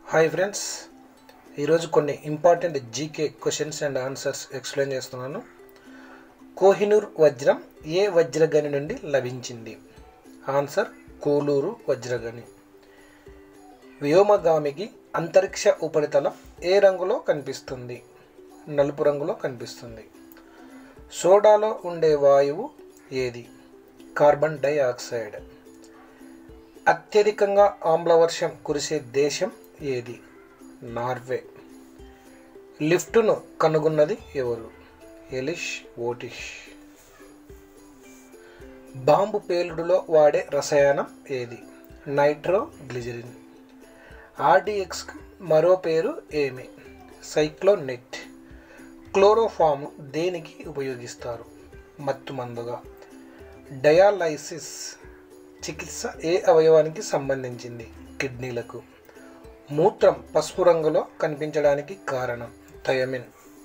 hi friends ఈరోజు కొన్ని important GK questions and answers explain చేస్తున్నాను కోహినూర్ వజ్రం ఏ వజ్రగని నుండి లభించింది ఆన్సర్ కోలూరు వజ్రగని వ్యోమగామికి అంతరిక్ష ఉపరితలం ఏ రంగులో కనిపిస్తుంది నలుపు రంగులో కనిపిస్తుంది సోడాలో ఉండే వాయువు ఏది కార్బన్ డైఆక్సైడ్ అత్యధికంగా ఆమ్లవర్షం కురిసే దేశం ఏది నార్వే లిఫ్ట్ను కనుగొన్నది ఎవరు ఎలిష్ ఓటిష్ బాంబు పేలుడులో వాడే రసాయనం ఏది నైట్రో గ్లిజరిన్ ఆర్డిఎక్స్కి మరో పేరు ఏమి సైక్లోనెట్ క్లోరోఫామ్ దేనికి ఉపయోగిస్తారు మత్తుమందుగా డయాలైసిస్ చికిత్స ఏ అవయవానికి సంబంధించింది కిడ్నీలకు మూత్రం పసుపు రంగులో కనిపించడానికి కారణం థయమిన్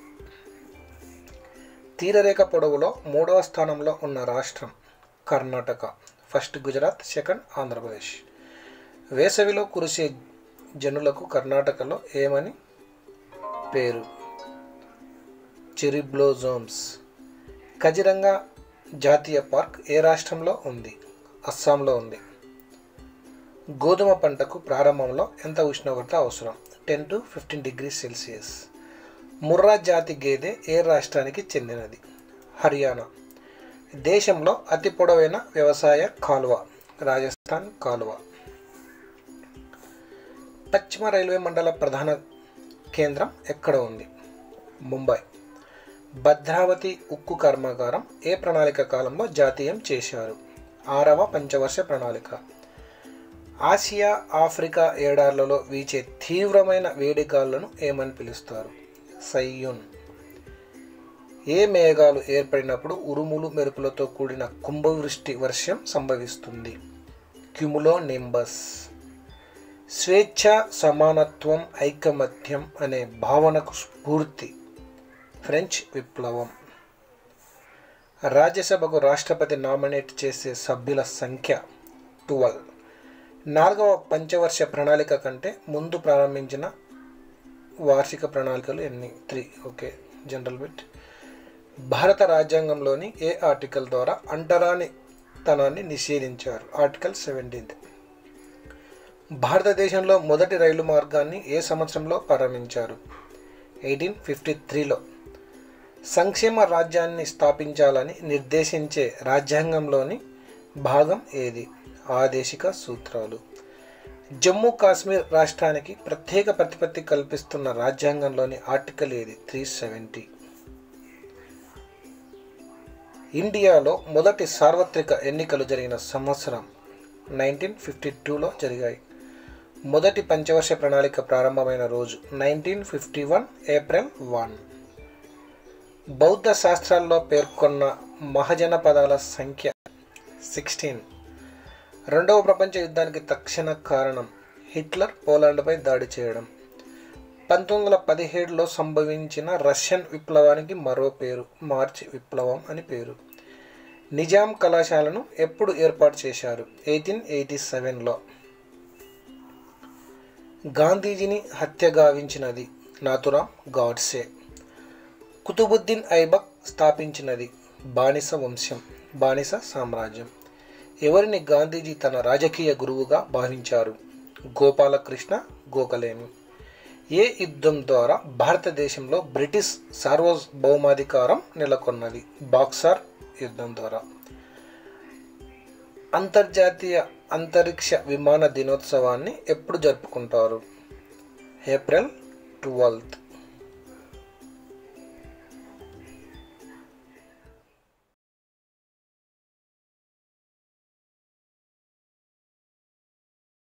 తీరరేఖ పొడవులో మూడవ స్థానంలో ఉన్న రాష్ట్రం కర్ణాటక ఫస్ట్ గుజరాత్ సెకండ్ ఆంధ్రప్రదేశ్ వేసవిలో కురిసే జనులకు కర్ణాటకలో ఏమని పేరు చెరిబ్లోజోమ్స్ కజిరంగా జాతీయ పార్క్ ఏ రాష్ట్రంలో ఉంది అస్సాంలో ఉంది గోధుమ పంటకు ప్రారంభంలో ఎంత ఉష్ణోగ్రత అవసరం ten to fifteen degree Celsius Murrah జాతి గేదె ఏ రాష్ట్రానికి చెందినది హర్యానా దేశంలో అతి పొడవైన వ్యవసాయ కాలువ రాజస్థాన్ కాలువ పశ్చిమ రైల్వే మండల ప్రధాన కేంద్రం ఎక్కడ ఉంది ముంబై భద్రావతి ఉక్కు కర్మాగారం ఏ ప్రణాళిక కాలంలో జాతీయం చేశారు ఆరవ పంచవర్ష ప్రణాళిక ఆసియా ఆఫ్రికా ఏడార్లలో వీచే తీవ్రమైన వేడిగాళ్లను ఏమని పిలుస్తారు సయ్యున్ ఏ మేఘాలు ఏర్పడినప్పుడు ఉరుములు మెరుపులతో కూడిన కుంభవృష్టి వర్షం సంభవిస్తుంది క్యుములో నింబస్ స్వేచ్ఛ సమానత్వం ఐకమత్యం అనే భావనకు స్ఫూర్తి ఫ్రెంచ్ విప్లవం రాజ్యసభకు రాష్ట్రపతి నామినేట్ చేసే సభ్యుల సంఖ్య ట్వెల్వ్ నాలుగవ పంచవర్ష ప్రణాళిక కంటే ముందు ప్రారంభించిన వార్షిక ప్రణాళికలు ఎన్ని త్రీ ఓకే జనరల్ బిట్ భారత రాజ్యాంగంలోని ఏ ఆర్టికల్ ద్వారా అంటరాని తనాన్ని నిషేధించారు ఆర్టికల్ సెవెంటీన్త్ భారతదేశంలో మొదటి రైలు మార్గాన్ని ఏ సంవత్సరంలో ప్రారంభించారు ఎయిటీన్ ఫిఫ్టీ త్రీలో సంక్షేమ రాజ్యాన్ని స్థాపించాలని నిర్దేశించే రాజ్యాంగంలోని భాగం ఏది ఆదేశిక సూత్రాలు జమ్మూ కాశ్మీర్ రాష్ట్రానికి ప్రత్యేక ప్రతిపత్తి కల్పిస్తున్న రాజ్యాంగంలోని ఆర్టికల్ ఏది త్రీ సెవెంటీ ఇండియాలో మొదటి సార్వత్రిక ఎన్నికలు జరిగిన సంవత్సరం నైన్టీన్ ఫిఫ్టీ టూలో జరిగాయి మొదటి పంచవర్ష ప్రణాళిక ప్రారంభమైన రోజు nineteen fifty one April one బౌద్ధ శాస్త్రాల్లో పేర్కొన్న మహజన పదాల సంఖ్య సిక్స్టీన్ రెండవ ప్రపంచ యుద్ధానికి తక్షణ కారణం హిట్లర్ పోలాండ్పై దాడి చేయడం పంతొమ్మిది వందల పదిహేడులో సంభవించిన రష్యన్ విప్లవానికి మరో పేరు మార్చి విప్లవం అని పేరు నిజాం కళాశాలను ఎప్పుడు ఏర్పాటు చేశారు ఎయిటీన్ ఎయిటీ సెవెన్లో గాంధీజీని హత్య గావించినది నాతురాం గాడ్సే కుతుబుద్దీన్ ఐబక్ స్థాపించినది బానిస వంశం బానిస సామ్రాజ్యం ఎవరిని గాంధీజీ తన రాజకీయ గురువుగా భావించారు గోపాలకృష్ణ గోఖలేమి ఏ యుద్ధం ద్వారా భారతదేశంలో బ్రిటిష్ సార్వభౌమాధికారం నెలకొన్నది బాక్సార్ యుద్ధం ద్వారా అంతర్జాతీయ అంతరిక్ష విమాన దినోత్సవాన్ని ఎప్పుడు జరుపుకుంటారు ఏప్రిల్ ట్వెల్త్